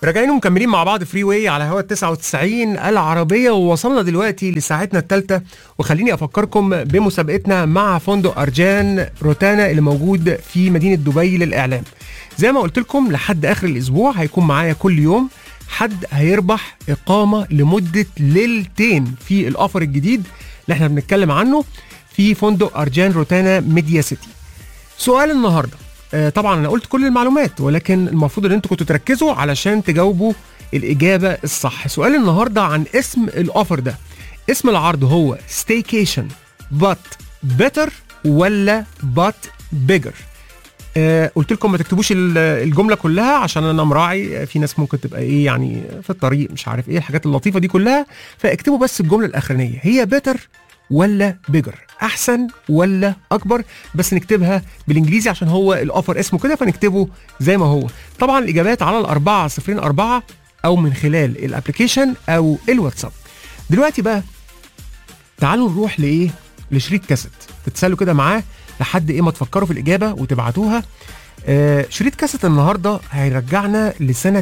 راجعين ومكملين مع بعض فري واي على هوا 99 العربيه ووصلنا دلوقتي لساعتنا الثالثه وخليني افكركم بمسابقتنا مع فندق ارجان روتانا اللي موجود في مدينه دبي للاعلام. زي ما قلت لكم لحد اخر الاسبوع هيكون معايا كل يوم حد هيربح اقامه لمده ليلتين في الاوفر الجديد اللي احنا بنتكلم عنه في فندق ارجان روتانا ميديا سيتي. سؤال النهارده آه، طبعا انا قلت كل المعلومات ولكن المفروض ان انتوا كنتوا تركزوا علشان تجاوبوا الاجابه الصح سؤال النهارده عن اسم الاوفر ده اسم العرض هو ستيكيشن بات بيتر ولا بات بيجر آه قلت لكم ما تكتبوش ال- الجمله كلها عشان انا مراعي آه، في ناس ممكن تبقى ايه يعني في الطريق مش عارف ايه الحاجات اللطيفه دي كلها فاكتبوا بس الجمله الاخرانيه هي بيتر ولا بيجر احسن ولا اكبر بس نكتبها بالانجليزي عشان هو الاوفر اسمه كده فنكتبه زي ما هو طبعا الاجابات على الأربعة صفرين أربعة او من خلال الابلكيشن او الواتساب دلوقتي بقى تعالوا نروح لايه لشريط كاسيت تتسالوا كده معاه لحد ايه ما تفكروا في الاجابه وتبعتوها آه شريط كاسيت النهارده هيرجعنا لسنه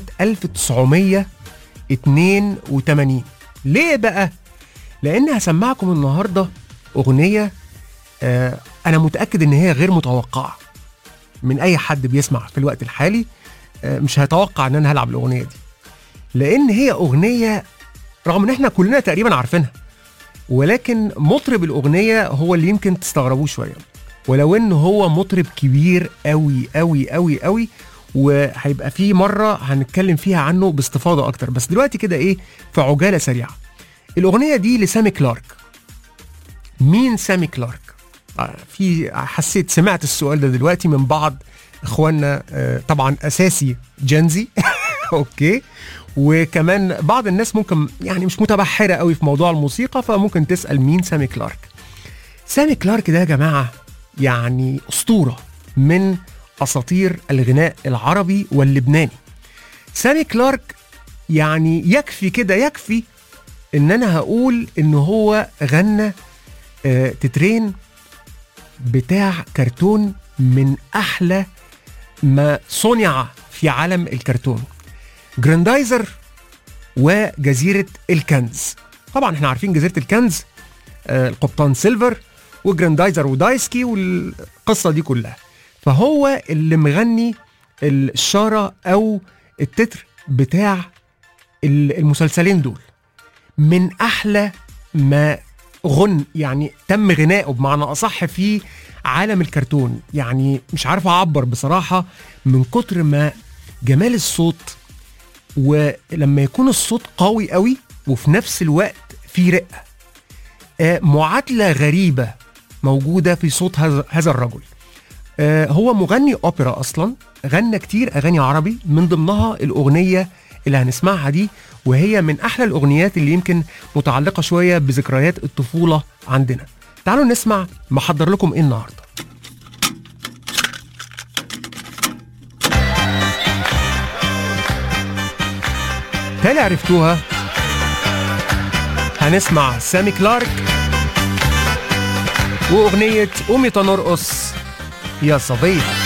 1982 ليه بقى لان هسمعكم النهارده اغنيه آه انا متاكد ان هي غير متوقعه من اي حد بيسمع في الوقت الحالي آه مش هيتوقع ان انا هلعب الاغنيه دي لان هي اغنيه رغم ان احنا كلنا تقريبا عارفينها ولكن مطرب الاغنيه هو اللي يمكن تستغربوه شويه ولو ان هو مطرب كبير قوي قوي قوي قوي وهيبقى في مره هنتكلم فيها عنه باستفاضه اكتر بس دلوقتي كده ايه في عجاله سريعه الاغنيه دي لسامي كلارك مين سامي كلارك آه، في حسيت سمعت السؤال ده دلوقتي من بعض اخواننا آه، طبعا اساسي جنزي اوكي وكمان بعض الناس ممكن يعني مش متبحره قوي في موضوع الموسيقى فممكن تسال مين سامي كلارك سامي كلارك ده يا جماعه يعني اسطوره من اساطير الغناء العربي واللبناني سامي كلارك يعني يكفي كده يكفي ان انا هقول ان هو غنى آه، تترين بتاع كرتون من احلى ما صنع في عالم الكرتون جراندايزر وجزيره الكنز طبعا احنا عارفين جزيره الكنز آه، القبطان سيلفر وجراندايزر ودايسكي والقصه دي كلها فهو اللي مغني الشاره او التتر بتاع ال- المسلسلين دول من احلى ما غن يعني تم غنائه بمعنى اصح في عالم الكرتون يعني مش عارف اعبر بصراحه من كتر ما جمال الصوت ولما يكون الصوت قوي قوي وفي نفس الوقت في رقه آه، معادله غريبه موجوده في صوت هذا هذا الرجل آه، هو مغني اوبرا اصلا غنى كتير اغاني عربي من ضمنها الاغنيه اللي هنسمعها دي وهي من احلى الاغنيات اللي يمكن متعلقه شويه بذكريات الطفوله عندنا تعالوا نسمع محضر لكم ايه النهارده تالي عرفتوها هنسمع سامي كلارك واغنيه قومي تنرقص يا صبيه